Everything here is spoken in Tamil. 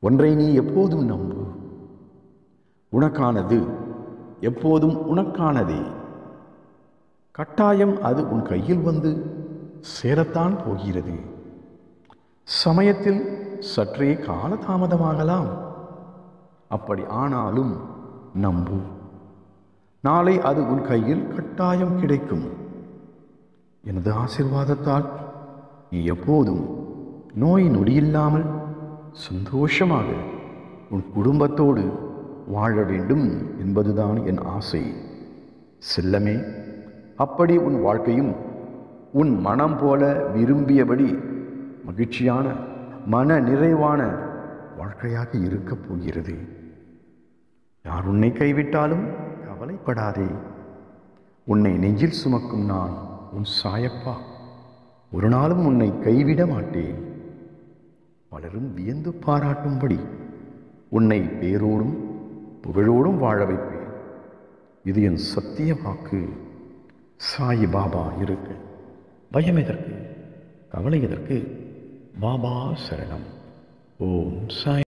ஒன்றை நீ எப்போதும் நம்பு உனக்கானது எப்போதும் உனக்கானதே கட்டாயம் அது உன் கையில் வந்து சேரத்தான் போகிறது சமயத்தில் சற்றே காலதாமதமாகலாம் அப்படி ஆனாலும் நம்பு நாளை அது உன் கையில் கட்டாயம் கிடைக்கும் எனது ஆசிர்வாதத்தால் நீ எப்போதும் நோய் நொடியில்லாமல் சந்தோஷமாக உன் குடும்பத்தோடு வாழ வேண்டும் என்பதுதான் என் ஆசை செல்லமே அப்படி உன் வாழ்க்கையும் உன் மனம் போல விரும்பியபடி மகிழ்ச்சியான மன நிறைவான வாழ்க்கையாக இருக்கப் போகிறது யார் உன்னை கைவிட்டாலும் கவலைப்படாதே உன்னை நெஞ்சில் சுமக்கும் நான் உன் சாயப்பா ஒரு நாளும் உன்னை கைவிட மாட்டேன் பலரும் வியந்து பாராட்டும்படி உன்னை பேரோடும் புகழோடும் வாழ வைப்பேன் இது என் சத்திய வாக்கு சாயி பாபா இருக்க பயம் எதற்கு கவலை எதற்கு பாபா சரணம் ஓம் சாய்